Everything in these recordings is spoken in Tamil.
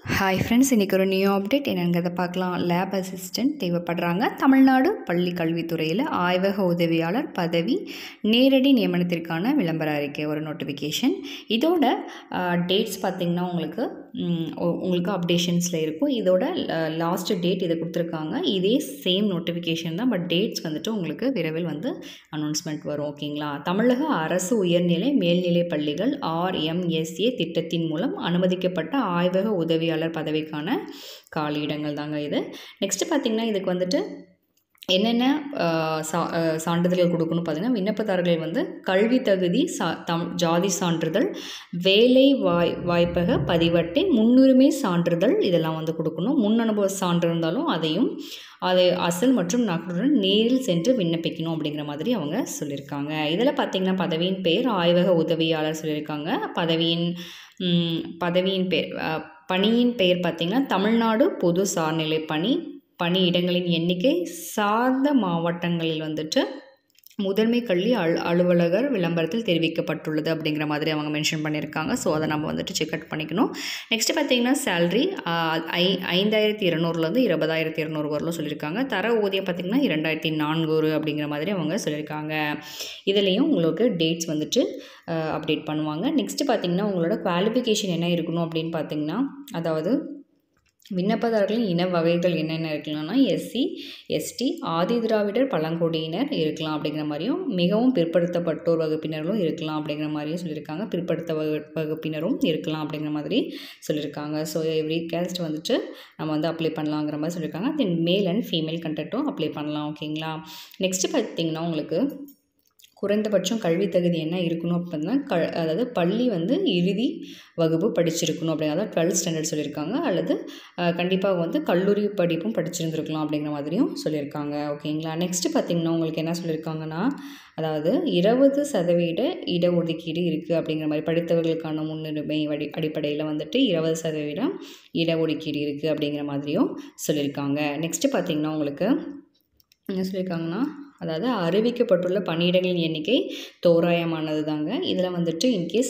ஹாய் ஃப்ரெண்ட்ஸ் இன்றைக்கி ஒரு நியூ அப்டேட் என்னங்கிறத பார்க்கலாம் லேப் அசிஸ்டன்ட் தேவைப்படுறாங்க தமிழ்நாடு பள்ளி கல்வித்துறையில் ஆய்வக உதவியாளர் பதவி நேரடி நியமனத்திற்கான விளம்பர அறிக்கை ஒரு நோட்டிஃபிகேஷன் இதோட டேட்ஸ் பார்த்திங்கன்னா உங்களுக்கு ம், உ- உங்களுக்கு அப்டேஷன்ஸில் இருக்கும் இதோட லாஸ்ட் டேட் இதை கொடுத்துருக்காங்க இதே சேம் நோட்டிஃபிகேஷன் தான் பட் டேட்ஸ் வந்துட்டு உங்களுக்கு விரைவில் வந்து அனௌன்ஸ்மெண்ட் வரும் ஓகேங்களா தமிழக அரசு உயர்நிலை மேல்நிலை பள்ளிகள் ஆர்எம்எஸ்ஏ திட்டத்தின் மூலம் அனுமதிக்கப்பட்ட ஆய்வக உதவியாளர் பதவிக்கான காலியிடங்கள் தாங்க இது நெக்ஸ்ட்டு பார்த்திங்கன்னா இதுக்கு வந்துட்டு என்னென்ன ஆஹ், சா ஆஹ், சான்றிதழ்கள் கொடுக்கணும் பார்த்தீங்கன்னா விண்ணப்பதாரர்கள் வந்து கல்வி தகுதி சா தம் ஜாதி சான்றிதழ் வேலை வாய் வாய்ப்பக பதிவட்டை முன்னுரிமை சான்றிதழ் இதெல்லாம் வந்து கொடுக்கணும் முன் அனுபவ சான்று இருந்தாலும் அதையும் அதை அசல் மற்றும் நகலுடன் நேரில் சென்று விண்ணப்பிக்கணும் அப்படிங்கிற மாதிரி அவங்க சொல்லியிருக்காங்க இதில் பார்த்தீங்கன்னா பதவியின் பெயர் ஆய்வக உதவியாளர் சொல்லியிருக்காங்க பதவியின் ம், பதவியின் பெயர் அஹ், பணியின் பெயர் பார்த்தீங்கன்னா தமிழ்நாடு பொது சார்நிலை பணி பணியிடங்களின் எண்ணிக்கை சார்ந்த மாவட்டங்களில் வந்துட்டு முதன்மை கல்வி அல் அலுவலகர் விளம்பரத்தில் தெரிவிக்கப்பட்டுள்ளது அப்படிங்கிற மாதிரி அவங்க மென்ஷன் பண்ணியிருக்காங்க ஸோ அதை நம்ம வந்துட்டு செக் அவுட் பண்ணிக்கணும் நெக்ஸ்ட் பார்த்தீங்கன்னா சேல்ரி ஐ ஐந்தாயிரத்தி இரநூறுலேருந்து இருபதாயிரத்தி இரநூறு வரலும் சொல்லியிருக்காங்க தர ஊதியம் பார்த்திங்கன்னா இரண்டாயிரத்தி நானூறு அப்படிங்கிற மாதிரி அவங்க சொல்லியிருக்காங்க இதுலேயும் உங்களுக்கு டேட்ஸ் வந்துட்டு அப்டேட் பண்ணுவாங்க நெக்ஸ்ட்டு பார்த்தீங்கன்னா உங்களோட குவாலிஃபிகேஷன் என்ன இருக்கணும் அப்படின்னு பார்த்தீங்கன்னா அதாவது விண்ணப்பதாரர்களின் இன வகைகள் என்னென்ன இருக்கலாம்னா எஸ்சி எஸ்டி ஆதி திராவிடர் பழங்குடியினர் இருக்கலாம் அப்படிங்கிற மாதிரியும் மிகவும் பிற்படுத்தப்பட்டோர் வகுப்பினர்களும் இருக்கலாம் அப்படிங்கிற மாதிரியும் சொல்லியிருக்காங்க பிற்படுத்த வகு வகுப்பினரும் இருக்கலாம் அப்படிங்கிற மாதிரி சொல்லியிருக்காங்க ஸோ எவ்ரி கேஸ்ட் வந்துட்டு நம்ம வந்து அப்ளை பண்ணலாங்கிற மாதிரி சொல்லியிருக்காங்க தென் மேல் அண்ட் ஃபீமேல் கண்டக்ட்டும் அப்ளை பண்ணலாம் ஓகேங்களா நெக்ஸ்ட்டு பார்த்தீங்கன்னா உங்களுக்கு குறைந்தபட்சம் கல்வி தகுதி என்ன இருக்கணும் அப்படின்னா க அதாவது பள்ளி வந்து இறுதி வகுப்பு படிச்சிருக்கணும் அப்படி அதாவது டுவெல்த் ஸ்டாண்டர்ட் சொல்லியிருக்காங்க அல்லது கண்டிப்பாக வந்து கல்லூரி படிப்பும் படிச்சிருந்துருக்கலாம் அப்படிங்கிற மாதிரியும் சொல்லியிருக்காங்க ஓகேங்களா நெக்ஸ்ட்டு பார்த்தீங்கன்னா உங்களுக்கு என்ன சொல்லியிருக்காங்கன்னா அதாவது இருபது சதவீத இடஒதுக்கீடு இருக்குது அப்படிங்கிற மாதிரி படித்தவர்களுக்கான முன்னுரிமை அடி அடிப்படையில் வந்துட்டு இருபது சதவீதம் இடஒதுக்கீடு இருக்குது அப்படிங்கிற மாதிரியும் சொல்லியிருக்காங்க நெக்ஸ்ட்டு பார்த்தீங்கன்னா உங்களுக்கு என்ன சொல்லியிருக்காங்கன்னா அதாவது அறிவிக்கப்பட்டுள்ள பணியிடங்களின் எண்ணிக்கை தோராயமானது தாங்க இதில் வந்துட்டு இன்கேஸ்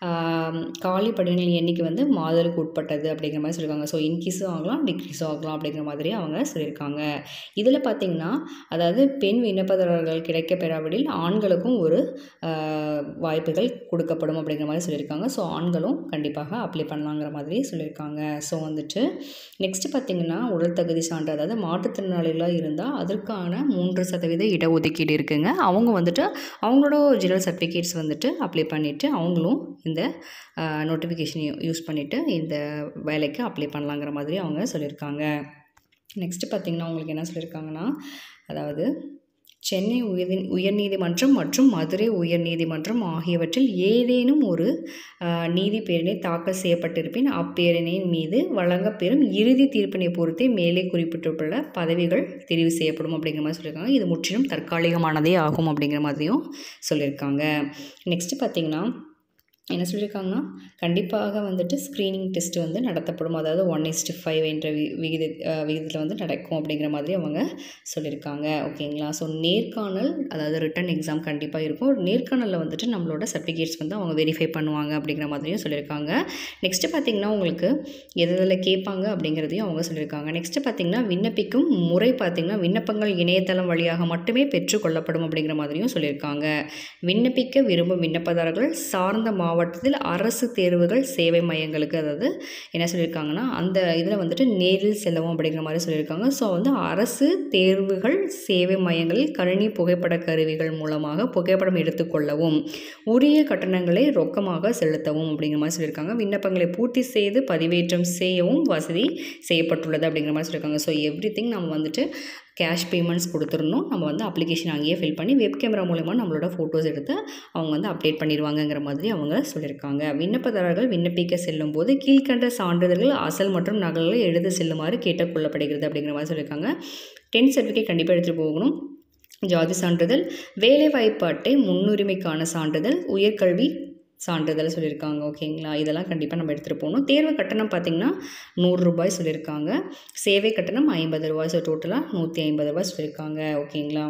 காலி பணியிடங்களின் எண்ணிக்கை வந்து மாதலுக்கு உட்பட்டது அப்படிங்கிற மாதிரி சொல்லியிருக்காங்க ஸோ இன்க்ரீஸும் ஆகலாம் டிக்ரீஸும் ஆகலாம் அப்படிங்கிற மாதிரி அவங்க சொல்லியிருக்காங்க இதில் பார்த்திங்கன்னா அதாவது பெண் விண்ணப்பதாரர்கள் கிடைக்க பெறாவிடில் ஆண்களுக்கும் ஒரு ஆஹ், வாய்ப்புகள் கொடுக்கப்படும் அப்படிங்கிற மாதிரி சொல்லியிருக்காங்க ஸோ ஆண்களும் கண்டிப்பாக அப்ளை பண்ணலாங்கிற மாதிரி சொல்லியிருக்காங்க ஸோ வந்துட்டு நெக்ஸ்ட்டு பார்த்திங்கன்னா உடல் தகுதி சான்று அதாவது மாற்றுத்திறனாளிகளாக இருந்தால் அதற்கான மூன்று சதவீத இடஒதுக்கீடு இருக்குங்க அவங்க வந்துட்டு அவங்களோட ஒரிஜினல் சர்டிஃபிகேட்ஸ் வந்துட்டு அப்ளை பண்ணிவிட்டு அவங்களும் இந்த நோட்டிஃபிகேஷன் யூஸ் பண்ணிவிட்டு இந்த வேலைக்கு அப்ளை பண்ணலாங்கிற மாதிரி அவங்க சொல்லியிருக்காங்க நெக்ஸ்ட்டு பார்த்திங்கன்னா உங்களுக்கு என்ன சொல்லியிருக்காங்கன்னா அதாவது சென்னை உயர் உயர்நீதிமன்றம் மற்றும் மதுரை உயர்நீதிமன்றம் ஆகியவற்றில் ஏதேனும் ஒரு ஆஹ், நீதி பேரினை தாக்கல் செய்யப்பட்டிருப்பின் அப்பேரணியின் மீது வழங்கப்பெறும் இறுதி தீர்ப்பினை பொறுத்தே மேலே குறிப்பிட்டுள்ள பதவிகள் தெரிவு செய்யப்படும் அப்படிங்கிற மாதிரி சொல்லியிருக்காங்க இது முற்றிலும் தற்காலிகமானதே ஆகும் அப்படிங்கிற மாதிரியும் சொல்லியிருக்காங்க நெக்ஸ்ட்டு பார்த்தீங்கன்னா என்ன சொல்லியிருக்காங்கன்னா கண்டிப்பாக வந்துட்டு ஸ்க்ரீனிங் டெஸ்ட் வந்து நடத்தப்படும் அதாவது ஒன் இஸ்டு ஃபைவ் என்ற வி விகித அஹ், விகிதத்தில் வந்து நடக்கும் அப்படிங்கிற மாதிரி அவங்க சொல்லியிருக்காங்க ஓகேங்களா ஸோ நேர்காணல் அதாவது ரிட்டன் எக்ஸாம் கண்டிப்பாக இருக்கும் நேர்காணலில் வந்துட்டு நம்மளோட சர்டிஃபிகேட்ஸ் வந்து அவங்க வெரிஃபை பண்ணுவாங்க அப்படிங்கிற மாதிரியும் சொல்லியிருக்காங்க நெக்ஸ்ட்டு பார்த்தீங்கன்னா உங்களுக்கு எது எதில் கேட்பாங்க அப்படிங்கிறதையும் அவங்க சொல்லியிருக்காங்க நெக்ஸ்ட்டு பார்த்தீங்கன்னா விண்ணப்பிக்கும் முறை பார்த்தீங்கன்னா விண்ணப்பங்கள் இணையதளம் வழியாக மட்டுமே பெற்றுக்கொள்ளப்படும் அப்படிங்கிற மாதிரியும் சொல்லியிருக்காங்க விண்ணப்பிக்க விரும்பும் விண்ணப்பதாரர்கள் சார்ந்த மாவட்டத்தில் அரசு தேர்வுகள் சேவை மையங்களுக்கு அதாவது என்ன சொல்லியிருக்காங்கன்னா அந்த இதில் வந்துட்டு நேரில் செல்லவும் அப்படிங்கிற மாதிரி சொல்லியிருக்காங்க ஸோ வந்து அரசு தேர்வுகள் சேவை மையங்களில் கணினி புகைப்பட கருவிகள் மூலமாக புகைப்படம் எடுத்துக்கொள்ளவும் உரிய கட்டணங்களை ரொக்கமாக செலுத்தவும் அப்படிங்கிற மாதிரி சொல்லியிருக்காங்க விண்ணப்பங்களை பூர்த்தி செய்து பதிவேற்றம் செய்யவும் வசதி செய்யப்பட்டுள்ளது அப்படிங்கிற மாதிரி சொல்லியிருக்காங்க ஸோ எவ்ரி திங் நம்ம வந்துட்டு கேஷ் பேமெண்ட்ஸ் கொடுத்துடணும் நம்ம வந்து அப்ளிகேஷன் அங்கேயே ஃபில் பண்ணி வெப் கேமரா மூலமாக நம்மளோட ஃபோட்டோஸ் எடுத்து அவங்க வந்து அப்டேட் பண்ணிடுவாங்கங்கிற மாதிரி அவங்க சொல்லியிருக்காங்க விண்ணப்பதாரர்கள் விண்ணப்பிக்க செல்லும் போது கீழ்கண்ட சான்றிதழ்கள் அசல் மற்றும் நகல்களை எழுத செல்லுமாறு கேட்டுக்கொள்ளப்படுகிறது அப்படிங்கிற மாதிரி சொல்லியிருக்காங்க டென்த் சர்டிஃபிகேட் கண்டிப்பாக எடுத்துகிட்டு போகணும் ஜாதி சான்றிதழ் வேலைவாய்ப்பு அட்டை முன்னுரிமைக்கான சான்றிதழ் உயர்கல்வி சான்றிதழ் சொல்லியிருக்காங்க ஓகேங்களா இதெல்லாம் கண்டிப்பாக நம்ம எடுத்துகிட்டு போகணும் தேர்வு கட்டணம் பார்த்திங்கன்னா நூறு ரூபாய் சொல்லியிருக்காங்க சேவை கட்டணம் ஐம்பது ரூபாய் ஸோ டோட்டலாக நூற்றி ஐம்பது ரூபாய் சொல்லியிருக்காங்க ஓகேங்களா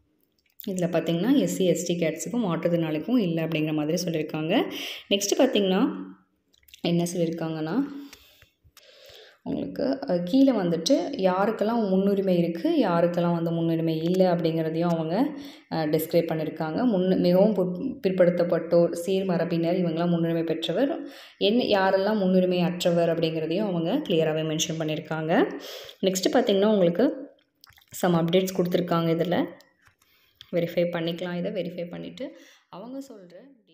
இதில் பார்த்தீங்கன்னா எஸ்சி எஸ்டி கேட்ஸுக்கும் மாற்றுத்திறனாளிக்கும் இல்லை அப்படிங்கிற மாதிரி சொல்லியிருக்காங்க நெக்ஸ்ட்டு பார்த்தீங்கன்னா என்ன சொல்லியிருக்காங்கன்னா உங்களுக்கு அஹ், கீழே வந்துட்டு யாருக்கெல்லாம் முன்னுரிமை இருக்குது யாருக்கெல்லாம் வந்து முன்னுரிமை இல்லை அப்படிங்கிறதையும் அவங்க டிஸ்கிரைப் பண்ணியிருக்காங்க முன் மிகவும் பிற்- பிற்படுத்தப்பட்டோர் சீர்மரபினர் இவங்கெல்லாம் முன்னுரிமை பெற்றவர் என்ன யாரெல்லாம் முன்னுரிமை அற்றவர் அப்படிங்கிறதையும் அவங்க கிளியராகவே மென்ஷன் பண்ணியிருக்காங்க நெக்ஸ்ட்டு பார்த்திங்கன்னா உங்களுக்கு சம் அப்டேட்ஸ் கொடுத்துருக்காங்க இதில் வெரிஃபை பண்ணிக்கலாம் இதை வெரிஃபை பண்ணிவிட்டு அவங்க சொல்கிற